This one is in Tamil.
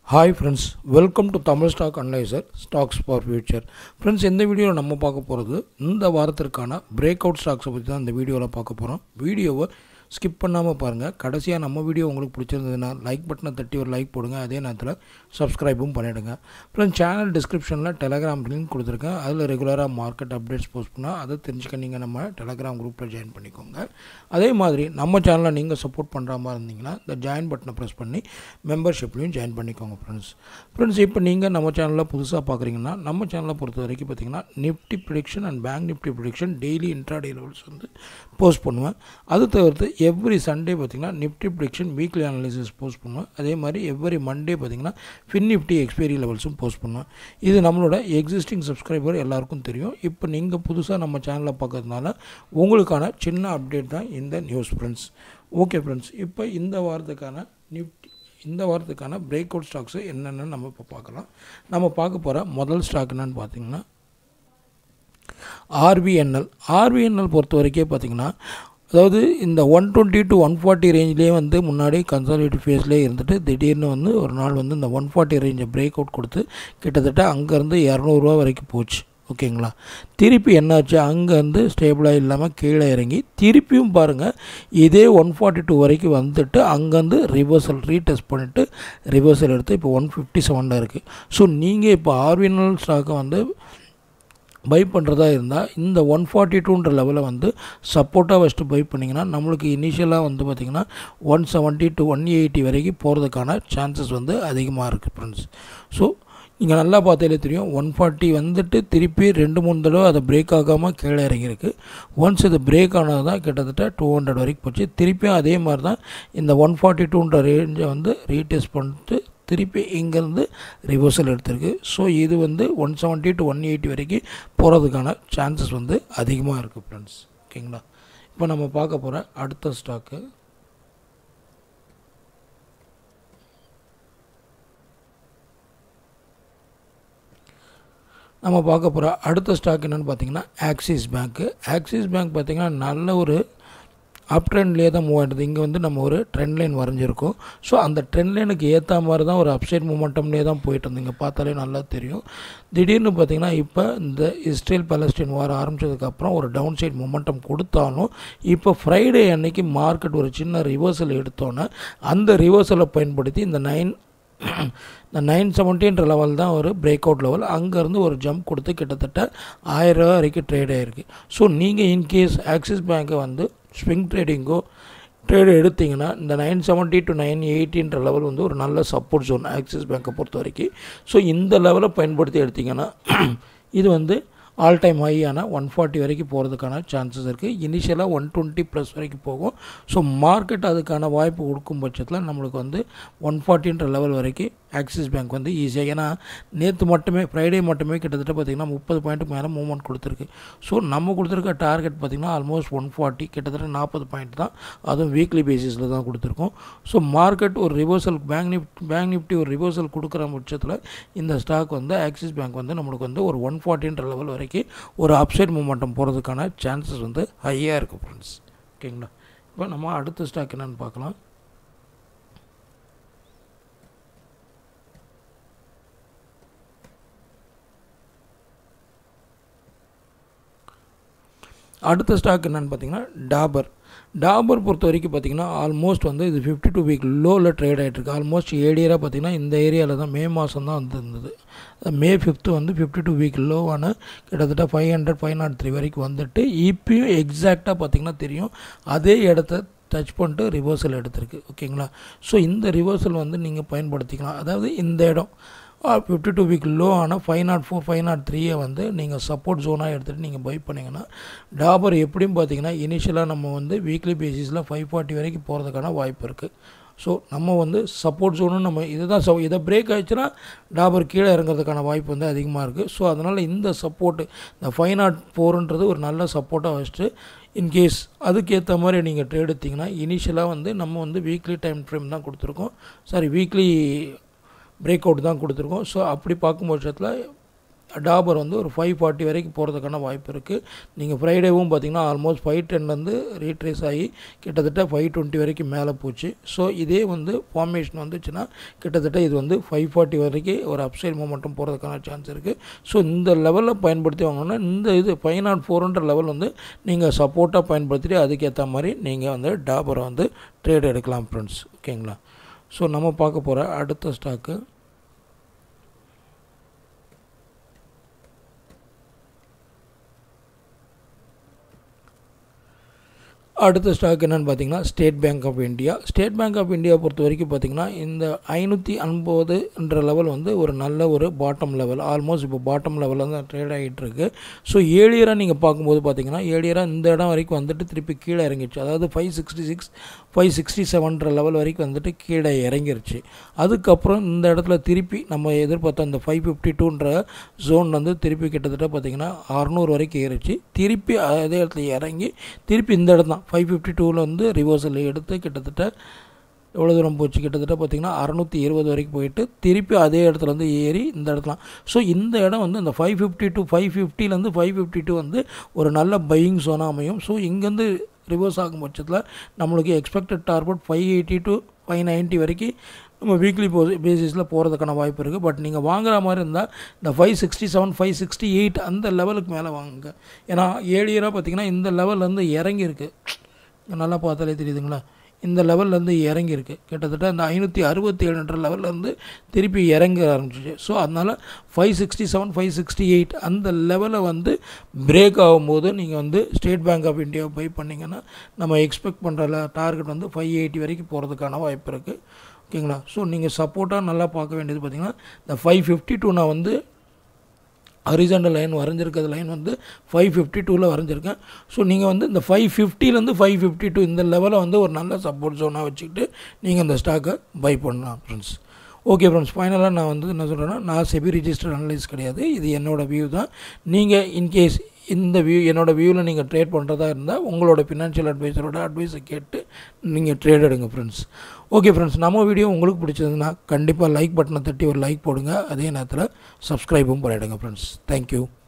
hi friends welcome to Tamil stock analyser stocks for future friends இந்த வீடியோவில் நம்ம பார்க்க போகிறது இந்த வாரத்திற்கான பிரேக் அவுட் ஸ்டாக்ஸை பற்றி தான் இந்த வீடியோவில் பார்க்க போகிறோம் வீடியோவை ஸ்கிப் பண்ணாமல் பாருங்கள் கடைசியாக நம்ம வீடியோ உங்களுக்கு பிடிச்சிருந்ததுன்னா லைக் பட்டனை தட்டி ஒரு லைக் போடுங்க அதே நேரத்தில் சப்ஸ்கிரைபும் பண்ணிவிடுங்க ஃப்ரெண்ட்ஸ் சேனல் டிஸ்கிரிப்ஷனில் டெலகிராம் லிங்க் கொடுத்துருக்கேன் அதில் ரெகுலராக மார்க்கெட் அப்டேட்ஸ் போஸ்ட் பண்ணால் அதை தெரிஞ்சுக்க நீங்கள் நம்ம டெலகிராம் குரூப்பில் ஜாயின் பண்ணிக்கோங்க அதே மாதிரி நம்ம சேனலை நீங்கள் சப்போர்ட் பண்ணுற மாதிரி இருந்தீங்கன்னா இந்த ஜாயின் பட்டனை ப்ரெஸ் பண்ணி மெம்பர்ஷிப்லையும் ஜாயின் பண்ணிக்கோங்க ஃப்ரெண்ட்ஸ் ஃப்ரெண்ட்ஸ் இப்போ நீங்கள் நம்ம சேனலில் புதுசாக பார்க்குறீங்கன்னா நம்ம சேனலை பொறுத்த வரைக்கும் பார்த்தீங்கன்னா Nifty prediction and bank Nifty prediction daily intraday levels வந்து போஸ்ட் பண்ணுவேன் அது தவிர்த்து எவ்ரி சண்டே பார்த்திங்கன்னா Nifty prediction weekly analysis post பண்ணுவேன் அதே மாதிரி எவ்ரி மண்டே பார்த்திங்கன்னா ஃபின் நிஃப்டி எக்ஸ்பைரி லெவல்ஸும் போஸ்ட் பண்ணுவேன் இது நம்மளோட எக்ஸிஸ்டிங் சப்ஸ்கிரைபர் எல்லாருக்கும் தெரியும் இப்போ நீங்கள் புதுசாக நம்ம சேனலில் பார்க்கறதுனால உங்களுக்கான சின்ன அப்டேட் தான் இந்த நியூஸ் ஃப்ரெண்ட்ஸ் ஓகே ஃப்ரெண்ட்ஸ் இப்போ இந்த வாரத்துக்கான நிஃப்டி இந்த வாரத்துக்கான பிரேக் அவுட் ஸ்டாக்ஸு என்னென்னு நம்ம இப்போ பார்க்கலாம் நம்ம பார்க்க போகிற முதல் ஸ்டாக் என்னன்னு பார்த்தீங்கன்னா ஆர்பிஎன்எல் ஆர்பிஎன்எல் பொறுத்த வரைக்கும் பார்த்திங்கன்னா அதாவது இந்த one twenty to one forty ரேஞ்சிலே வந்து முன்னாடி கன்சாலிடேட்டிவ் ஃபேஸ்லேயே இருந்துட்டு திடீர்னு வந்து ஒரு நாள் வந்து இந்த ஒன் ஃபார்ட்டி ரேஞ்சை பிரேக் அவுட் கொடுத்து கிட்டத்தட்ட அங்கேருந்து இரநூறுவா வரைக்கும் போச்சு ஓகேங்களா திருப்பி என்னாச்சு அங்கேருந்து ஸ்டேபிளாக இல்லாமல் கீழே இறங்கி திருப்பியும் பாருங்கள் இதே ஒன் ஃபார்ட்டி டூ வரைக்கும் வந்துட்டு அங்கேருந்து ரிவர்சல் ரீடெஸ்ட் பண்ணிவிட்டு ரிவர்சல் எடுத்து இப்போ ஒன் ஃபிஃப்டி செவனில் இருக்குது ஸோ நீங்கள் இப்போ ஆர்வினல் ஸ்டாக்கை வந்து பை பண்ணுறதா இருந்தால் இந்த ஒன் ஃபார்ட்டி டூன்ற லெவலில் வந்து சப்போர்ட்டாக வச்சுட்டு பை பண்ணிங்கன்னா நம்மளுக்கு இனிஷியலாக வந்து பார்த்திங்கன்னா one seventy to one eighty வரைக்கும் போகிறதுக்கான சான்சஸ் வந்து அதிகமாக இருக்குது ஃப்ரெண்ட்ஸ் ஸோ நீங்கள் நல்லா பார்த்தாலே தெரியும் ஒன் ஃபார்ட்டி வந்துட்டு திருப்பி ரெண்டு மூணு தடவை அதை பிரேக் ஆகாமல் கீழே இறங்கியிருக்கு ஒன்ஸ் இது பிரேக் ஆனது தான் கிட்டத்தட்ட டூ ஹண்ட்ரட் வரைக்கும் போச்சு திருப்பியும் அதே மாதிரி தான் இந்த ஒன் ஃபார்ட்டி டூன்ற ரேஞ்சை வந்து ரீடெஸ்ட் பண்ணிட்டு திருப்பி இங்கேருந்து ரிவர்சல் எடுத்திருக்கு ஸோ இது வந்து one seventy to one eighty வரைக்கும் போகிறதுக்கான சான்சஸ் வந்து அதிகமாக இருக்குது ஃப்ரெண்ட்ஸ் ஓகேங்களா இப்போ நம்ம பார்க்க போகிற அடுத்த ஸ்டாக்கு நம்ம பார்க்க போகிற அடுத்த ஸ்டாக் என்னென்னு பார்த்தீங்கன்னா ஆக்சிஸ் பேங்க்கு ஆக்சிஸ் பேங்க் பார்த்திங்கன்னா நல்ல ஒரு அப் ட்ரெண்ட்லேயே தான் மூவ் ஆகிடுது இங்கே வந்து நம்ம ஒரு ட்ரெண்ட் லைன் வரைஞ்சிருக்கோம் ஸோ அந்த ட்ரெண்ட் லைனுக்கு ஏற்ற மாதிரி தான் ஒரு அப்சைட் மூமெண்டம்லேயே தான் போயிட்டு இருந்தீங்க பார்த்தாலே நல்லா தெரியும் திடீர்னு பார்த்திங்கன்னா இப்போ இந்த இஸ்ரேல் பலஸ்டீன் வார ஆரம்பித்ததுக்கப்புறம் ஒரு டவுன் சைட் மொமெண்டம் கொடுத்தாலும் இப்போ ஃப்ரைடே அன்னைக்கு மார்க்கெட் ஒரு சின்ன ரிவர்சல் எடுத்தோன்னே அந்த ரிவர்சலை பயன்படுத்தி இந்த நைன் இந்த நைன் செவன்ட்டின்ற லெவல் தான் ஒரு பிரேக் அவுட் லெவல் அங்கேருந்து ஒரு ஜம்ப் கொடுத்து கிட்டத்தட்ட ஆயிரரூவா வரைக்கும் ட்ரேட் ஆகிருக்கு ஸோ நீங்கள் இன்கேஸ் ஆக்சிஸ் பேங்க்கை வந்து ஸ்விங் ட்ரேடிங்கோ ட்ரேடு எடுத்திங்கன்னா இந்த நைன் செவன்ட்டி டு நைன் எயிட்டின்ற லெவல் வந்து ஒரு நல்ல சப்போர்ட் ஜோன் ஆக்சிஸ் பேங்க்கை பொறுத்த வரைக்கும் ஸோ இந்த லெவலை பயன்படுத்தி எடுத்திங்கன்னா இது வந்து ஆல் டைம் ஹையான ஒன் ஃபார்ட்டி வரைக்கும் போகிறதுக்கான சான்சஸ் இருக்குது இனிஷியலாக ஒன் டுவெண்ட்டி ப்ளஸ் வரைக்கும் போகும் ஸோ மார்க்கெட் அதுக்கான வாய்ப்பு கொடுக்கும் பட்சத்தில் நம்மளுக்கு வந்து ஒன் ஃபார்ட்டின்ற லெவல் வரைக்கும் ஆக்சிஸ் பேங்க் வந்து ஈஸியாக ஏன்னா நேற்று மட்டுமே ஃப்ரைடே மட்டுமே கிட்டத்தட்ட பார்த்திங்கன்னா முப்பது பாயிண்ட்டுக்கு மேலே மூவ்மெண்ட் கொடுத்துருக்கு ஸோ நம்ம கொடுத்துருக்க டார்கெட் பார்த்திங்கன்னா ஆல்மோஸ்ட் ஒன் ஃபார்ட்டி கிட்டத்தட்ட நாற்பது பாயிண்ட் தான் அதுவும் வீக்லி பேசிஸில் தான் கொடுத்துருக்கோம் ஸோ மார்க்கெட் ஒரு reversal bank Nifty bank Nifty ஒரு ரிவர்சல் கொடுக்குற பட்சத்தில் இந்த ஸ்டாக் வந்து ஆக்சிஸ் பேங்க் வந்து நம்மளுக்கு வந்து ஒரு ஒன் ஃபார்ட்டின்ற லெவல் வரைக்கும் ஒரு அப்சைட் மூமெண்டம் போகிறதுக்கான சான்சஸ் வந்து ஹையாக இருக்குது ஃப்ரெண்ட்ஸ் ஓகேங்களா இப்போ நம்ம அடுத்த ஸ்டாக் என்னென்னு பார்க்கலாம் அடுத்த ஸ்டாக் என்னென்னு பார்த்தீங்கன்னா டாபர் டாபர் பொறுத்த வரைக்கும் பார்த்திங்கன்னா ஆல்மோஸ்ட் வந்து இது ஃபிஃப்டி டூ வீக் லோவில் ட்ரேட் ஆகிட்டுருக்கு ஆல்மோஸ்ட் ஏழு இயராக பார்த்திங்கன்னா இந்த ஏரியாவில் தான் மே மாதம் தான் வந்து இருந்தது மே ஃபிஃப்த்து வந்து ஃபிஃப்டி டூ வீக் லோவான கிட்டத்தட்ட five hundred five nought three வரைக்கும் வந்துட்டு இப்பயும் எக்ஸாக்டாக பார்த்திங்கன்னா தெரியும் அதே இடத்த டச் பண்ணிட்டு ரிவர்சல் எடுத்திருக்கு ஓகேங்களா ஸோ இந்த ரிவர்சல் வந்து நீங்கள் பயன்படுத்திக்கலாம் அதாவது இந்த இடம் ஃபிஃப்டி டூ வீக் லோ ஆனால் five nought four five nought த்ரீயை வந்து நீங்கள் சப்போர்ட் ஜோனாக எடுத்துகிட்டு நீங்கள் பை பண்ணிங்கன்னா டாபர் எப்படியும் பார்த்தீங்கன்னா இனிஷியலாக நம்ம வந்து வீக்லி பேசிஸில் ஃபைவ் ஃபார்ட்டி வரைக்கும் போகிறதுக்கான வாய்ப்பு இருக்குது ஸோ நம்ம வந்து சப்போர்ட் ஜோனு நம்ம இதுதான் ச இதை பிரேக் ஆயிடுச்சுன்னா டாபர் கீழே இறங்குறதுக்கான வாய்ப்பு வந்து அதிகமாக இருக்குது ஸோ அதனால் இந்த சப்போர்ட்டு இந்த ஃபைவ் நாட் ஃபோருன்றது ஒரு நல்ல சப்போர்ட்டாக வச்சுட்டு இன்கேஸ் அதுக்கேற்ற மாதிரி நீங்கள் ட்ரேட் எடுத்திங்கன்னா இனிஷியலாக வந்து நம்ம வந்து வீக்லி டைம் ஃப்ரேம் தான் கொடுத்துருக்கோம் சாரி வீக்லி பிரேக் அவுட் தான் கொடுத்துருக்கோம் ஸோ அப்படி பார்க்கும் பட்சத்தில் டாபர் வந்து ஒரு ஃபைவ் ஃபார்ட்டி வரைக்கும் போகிறதுக்கான வாய்ப்பு இருக்குது நீங்கள் ஃப்ரைடேவும் பார்த்தீங்கன்னா ஆல்மோஸ்ட் ஃபைவ் டென்லேருந்து ரீட்ரேஸ் ஆகி கிட்டத்தட்ட ஃபைவ் டுவெண்ட்டி வரைக்கும் மேலே போச்சு ஸோ இதே வந்து ஃபார்மேஷன் வந்துச்சுன்னா கிட்டத்தட்ட இது வந்து ஃபைவ் ஃபார்ட்டி வரைக்கும் ஒரு அப்சைட் மூமெண்ட்டும் போகிறதுக்கான சான்ஸ் இருக்குது ஸோ இந்த லெவலில் பயன்படுத்தி வாங்கினா இந்த இது ஃபைவ் நாட் ஃபோர்ன்ற லெவல் வந்து நீங்கள் சப்போர்ட்டாக பயன்படுத்திட்டு அதுக்கேற்ற மாதிரி நீங்கள் வந்து டாபரை வந்து ட்ரேட் எடுக்கலாம் ஃப்ரெண்ட்ஸ் ஓகேங்களா ஸோ நம்ம பார்க்க போகிற அடுத்த ஸ்டாக்கு அடுத்த ஸ்டாக் என்னென்னு பார்த்தீங்கன்னா State Bank of India State Bank of India பொறுத்த வரைக்கும் பார்த்தீங்கன்னா இந்த ஐநூற்றி ஐம்பதுன்ற லெவல் வந்து ஒரு நல்ல ஒரு பாட்டம் லெவல் ஆல்மோஸ்ட் இப்போ பாட்டம் லெவலில் தான் ட்ரேட் ஆகிட்டு இருக்கு ஸோ ஏழியராக நீங்கள் பார்க்கும்போது பார்த்தீங்கன்னா ஏழியராக இந்த இடம் வரைக்கும் வந்துட்டு திருப்பி கீழே இறங்கிடுச்சு அதாவது five sixty six five sixty செவன்ற லெவல் வரைக்கும் வந்துட்டு கீழே இறங்கிருச்சு அதுக்கப்புறம் இந்த இடத்துல திருப்பி நம்ம எதிர்பார்த்த அந்த ஃபைவ் ஃபிஃப்டி டூன்ற ஜோன் வந்து திருப்பி கிட்டத்தட்ட பார்த்தீங்கன்னா அறநூறு வரைக்கும் ஏறிச்சு திருப்பி அதே இடத்துல இறங்கி திருப்பி இந்த இடம் தான் ஃபைவ் ஃபிஃப்டி டூவில் வந்து ரிவர்சல் எடுத்து கிட்டத்தட்ட எவ்வளோ தூரம் போச்சு கிட்டத்தட்ட பார்த்திங்கன்னா அறநூற்றி இருபது வரைக்கும் போயிட்டு திருப்பி அதே இடத்துல வந்து ஏறி இந்த இடத்துல ஸோ இந்த இடம் வந்து இந்த ஃபைவ் ஃபிஃப்டி டூ ஃபைவ் ஃபிஃப்டிலேருந்து ஃபைவ் ஃபிஃப்டி டூ வந்து ஒரு நல்ல பையிங் ஜோனாக அமையும் ஸோ இங்கேருந்து ரிவர்ஸ் ஆகும் பட்சத்தில் நம்மளுக்கு expected target five eighty to five ninety வரைக்கும் நம்ம வீக்லி போ பேசிஸில் போகிறதுக்கான வாய்ப்பு இருக்குது பட் நீங்கள் வாங்குற மாதிரி இருந்தால் இந்த five sixty seven five sixty eight அந்த லெவலுக்கு மேலே வாங்குங்க ஏன்னா ஏழு இயராக பார்த்தீங்கன்னா இந்த லெவல்லேருந்து இறங்கியிருக்கு நல்லா பார்த்தாலே தெரியுதுங்களா இந்த லெவல்லேருந்து இறங்கியிருக்கு கிட்டத்தட்ட இந்த ஐநூற்றி அறுபத்தி ஏழுன்ற லெவல்லேருந்து திருப்பி இறங்க ஆரம்பிச்சிச்சு ஸோ அதனால் five sixty seven five sixty eight அந்த லெவலை வந்து பிரேக் ஆகும்போது நீங்கள் வந்து State Bank of India buy பண்ணிங்கன்னா நம்ம எக்ஸ்பெக்ட் பண்ணுற டார்கெட் வந்து ஃபைவ் எயிட்டி வரைக்கும் போகிறதுக்கான வாய்ப்பு இருக்குது ஓகேங்களா ஸோ நீங்கள் சப்போர்ட்டாக நல்லா பார்க்க வேண்டியது பார்த்திங்கன்னா இந்த ஃபைவ் ஃபிஃப்டி டூ நான் வந்து ஹரிசாண்டல் லைன் வரைஞ்சிருக்கிறது லைன் வந்து ஃபைவ் ஃபிஃப்டி டூவில் வரைஞ்சிருக்கேன் ஸோ நீங்கள் வந்து இந்த ஃபைவ் ஃபிஃப்டிலேருந்து ஃபைவ் ஃபிஃப்டி டூ இந்த லெவலை வந்து ஒரு நல்ல சப்போர்ட் ஜோனாக வச்சுக்கிட்டு நீங்கள் இந்த ஸ்டாக்கை பை பண்ணலாம் ஃப்ரெண்ட்ஸ் ஓகே ஃப்ரெண்ட்ஸ் ஃபைனலாக நான் வந்து என்ன சொல்கிறேன்னா நான் செபி ரிஜிஸ்டர் அனலைஸ் கிடையாது இது என்னோடய வியூ தான் நீங்கள் இன்கேஸ் இந்த வியூ என்னோடய வியூவில் நீங்கள் ட்ரேட் பண்ணுறதா இருந்தால் உங்களோட ஃபினான்ஷியல் அட்வைஸரோட அட்வைஸை கேட்டு நீங்கள் ட்ரேட் எடுங்க ஃப்ரெண்ட்ஸ் ஓகே ஃப்ரெண்ட்ஸ் நம்ம வீடியோ உங்களுக்கு பிடிச்சதுன்னா கண்டிப்பாக லைக் பட்டனை தட்டி ஒரு லைக் போடுங்க அதே நேரத்தில் சப்ஸ்கிரைபும் பண்ணிவிடுங்க ஃப்ரெண்ட்ஸ் தேங்க்யூ